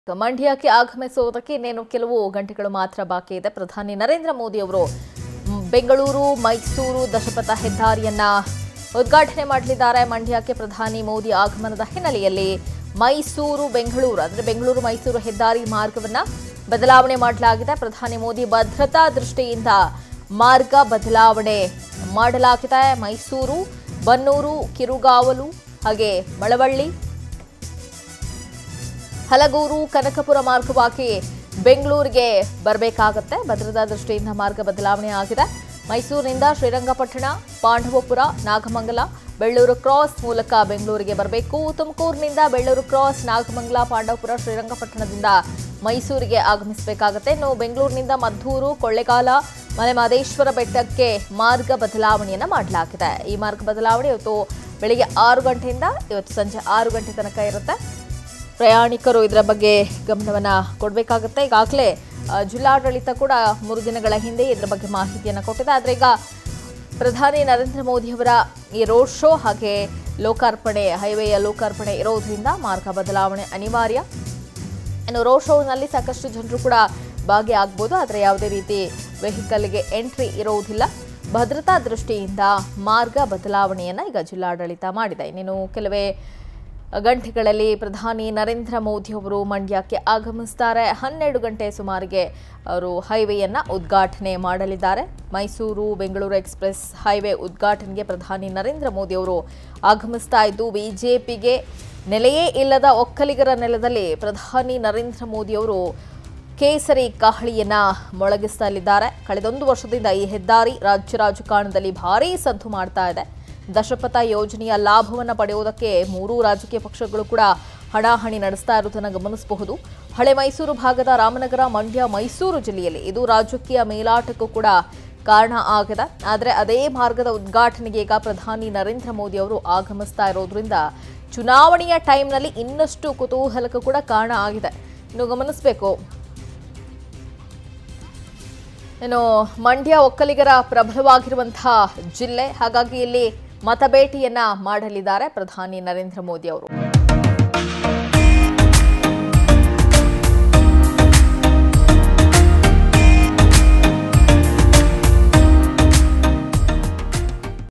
ಮಂಡ್ಯಕ್ಕೆ ಆಗಮಿಸುವುದಕ್ಕೆ ಇನ್ನೇನು ಕೆಲವು ಗಂಟೆಗಳು ಮಾತ್ರ ಬಾಕಿ ಇದೆ ಪ್ರಧಾನಿ ನರೇಂದ್ರ ಮೋದಿ ಅವರು ಮ್, ಬೆಂಗಳೂರು ಮೈಸೂರು ದಶಪಥ ಹೆದ್ದಾರಿಯನ್ನ ಉದ್ಘಾಟನೆ ಮಾಡಲಿದ್ದಾರೆ ಮಂಡ್ಯಕ್ಕೆ ಪ್ರಧಾನಿ ಮೋದಿ ಆಗಮನದ ಹಿನ್ನೆಲೆಯಲ್ಲಿ ಮೈಸೂರು ಬೆಂಗಳೂರು ಅಂದರೆ ಬೆಂಗಳೂರು ಮೈಸೂರು ಹೆದ್ದಾರಿ ಮಾರ್ಗವನ್ನ ಬದಲಾವಣೆ ಮಾಡಲಾಗಿದೆ ಪ್ರಧಾನಿ ಮೋದಿ ಭದ್ರತಾ ದೃಷ್ಟಿಯಿಂದ ಮಾರ್ಗ ಬದಲಾವಣೆ ಮಾಡಲಾಗಿದೆ ಮೈಸೂರು ಬನ್ನೂರು ಕಿರುಗಾವಲು ಹಾಗೆ ಮಳವಳ್ಳಿ ಹಲಗೂರು ಕನಕಪುರ ಮಾರ್ಗವಾಗಿ ಬೆಂಗಳೂರಿಗೆ ಬರಬೇಕಾಗತ್ತೆ ಭದ್ರತಾ ದೃಷ್ಟಿಯಿಂದ ಮಾರ್ಗ ಬದಲಾವಣೆ ಆಗಿದೆ ಮೈಸೂರಿನಿಂದ ಶ್ರೀರಂಗಪಟ್ಟಣ ಪಾಂಡವಪುರ ನಾಗಮಂಗಲ ಬೆಳ್ಳೂರು ಕ್ರಾಸ್ ಮೂಲಕ ಬೆಂಗಳೂರಿಗೆ ಬರಬೇಕು ತುಮಕೂರಿನಿಂದ ಬೆಳ್ಳೂರು ಕ್ರಾಸ್ ನಾಗಮಂಗಲ ಪಾಂಡವಪುರ ಶ್ರೀರಂಗಪಟ್ಟಣದಿಂದ ಮೈಸೂರಿಗೆ ಆಗಮಿಸಬೇಕಾಗತ್ತೆ ಇನ್ನು ಬೆಂಗಳೂರಿನಿಂದ ಮದ್ದೂರು ಕೊಳ್ಳೆಗಾಲ ಮಲೆಮಹದೇಶ್ವರ ಬೆಟ್ಟಕ್ಕೆ ಮಾರ್ಗ ಬದಲಾವಣೆಯನ್ನ ಮಾಡಲಾಗಿದೆ ಈ ಮಾರ್ಗ ಬದಲಾವಣೆ ಇವತ್ತು ಬೆಳಿಗ್ಗೆ ಆರು ಗಂಟೆಯಿಂದ ಇವತ್ತು ಸಂಜೆ ಆರು ಗಂಟೆ ತನಕ ಇರುತ್ತೆ ಪ್ರಯಾಣಿಕರು ಇದರ ಬಗ್ಗೆ ಗಮನವನ್ನ ಕೊಡಬೇಕಾಗುತ್ತೆ ಈಗಾಗಲೇ ಆ, ಜಿಲ್ಲಾಡಳಿತ ಕೂಡ ಮೂರು ದಿನಗಳ ಹಿಂದೆ ಇದರ ಬಗ್ಗೆ ಮಾಹಿತಿಯನ್ನು ಕೊಟ್ಟಿದೆ ಆದರೆ ಈಗ ಪ್ರಧಾನಿ ನರೇಂದ್ರ ಮೋದಿಯವರ ಈ ರೋಡ್ ಶೋ ಹಾಗೆ ಲೋಕಾರ್ಪಣೆ ಹೈವೇಯ ಲೋಕಾರ್ಪಣೆ ಇರೋದ್ರಿಂದ ಮಾರ್ಗ ಬದಲಾವಣೆ ಅನಿವಾರ್ಯ ಇನ್ನು ರೋಡ್ ಶೋನಲ್ಲಿ ಸಾಕಷ್ಟು ಜನರು ಕೂಡ ಭಾಗಿಯಾಗ್ಬೋದು ಆದರೆ ಯಾವುದೇ ರೀತಿ ವೆಹಿಕಲ್ಗೆ ಎಂಟ್ರಿ ಇರುವುದಿಲ್ಲ ಭದ್ರತಾ ದೃಷ್ಟಿಯಿಂದ ಮಾರ್ಗ ಬದಲಾವಣೆಯನ್ನು ಈಗ ಜಿಲ್ಲಾಡಳಿತ ಮಾಡಿದೆ ಇನ್ನೇನು ಕೆಲವೇ ಗಂಟೆಗಳಲ್ಲಿ ಪ್ರಧಾನಿ ನರೇಂದ್ರ ಮೋದಿ ಅವರು ಮಂಡ್ಯಕ್ಕೆ ಆಗಮಿಸ್ತಾರೆ ಹನ್ನೆರಡು ಗಂಟೆ ಸುಮಾರಿಗೆ ಅವರು ಹೈವೇಯನ್ನ ಉದ್ಘಾಟನೆ ಮಾಡಲಿದ್ದಾರೆ ಮೈಸೂರು ಬೆಂಗಳೂರು ಎಕ್ಸ್ಪ್ರೆಸ್ ಹೈವೇ ಉದ್ಘಾಟನೆಗೆ ಪ್ರಧಾನಿ ನರೇಂದ್ರ ಮೋದಿ ಅವರು ಆಗಮಿಸ್ತಾ ಇದ್ದು ಬಿಜೆಪಿಗೆ ನೆಲೆಯೇ ಇಲ್ಲದ ಒಕ್ಕಲಿಗರ ನೆಲದಲ್ಲಿ ಪ್ರಧಾನಿ ನರೇಂದ್ರ ಮೋದಿ ಅವರು ಕೇಸರಿ ಕಾಹಳಿಯನ್ನ ಮೊಳಗಿಸಲಿದ್ದಾರೆ ಕಳೆದೊಂದು ವರ್ಷದಿಂದ ಈ ಹೆದ್ದಾರಿ ರಾಜ್ಯ ರಾಜಕಾರಣದಲ್ಲಿ ಭಾರೀ ಸದ್ದು ಮಾಡ್ತಾ ಇದೆ ದಶಪಥ ಯೋಜನೆಯ ಲಾಭವನ್ನು ಪಡೆಯುವುದಕ್ಕೆ ಮೂರೂ ರಾಜಕೀಯ ಪಕ್ಷಗಳು ಕೂಡ ಹಣಾಹಣಿ ನಡೆಸ್ತಾ ಇರುವುದನ್ನು ಗಮನಿಸಬಹುದು ಹಳೆ ಮೈಸೂರು ಭಾಗದ ರಾಮನಗರ ಮಂಡ್ಯ ಮೈಸೂರು ಜಿಲ್ಲೆಯಲ್ಲಿ ಇದು ರಾಜಕೀಯ ಮೇಲಾಟಕ್ಕೂ ಕೂಡ ಕಾರಣ ಆಗಿದೆ ಆದರೆ ಅದೇ ಮಾರ್ಗದ ಉದ್ಘಾಟನೆಗೆ ಈಗ ಪ್ರಧಾನಿ ನರೇಂದ್ರ ಮೋದಿ ಅವರು ಆಗಮಿಸ್ತಾ ಇರೋದ್ರಿಂದ ಚುನಾವಣೆಯ ಟೈಮ್ನಲ್ಲಿ ಇನ್ನಷ್ಟು ಕುತೂಹಲಕ್ಕೂ ಕೂಡ ಕಾರಣ ಆಗಿದೆ ಇನ್ನು ಗಮನಿಸಬೇಕು ಇನ್ನು ಮಂಡ್ಯ ಒಕ್ಕಲಿಗರ ಪ್ರಬಲವಾಗಿರುವಂತಹ ಜಿಲ್ಲೆ ಹಾಗಾಗಿ ಇಲ್ಲಿ ಮತಬೇಟೆಯನ್ನ ಮಾಡಲಿದ್ದಾರೆ ಪ್ರಧಾನಿ ನರೇಂದ್ರ ಮೋದಿ ಅವರು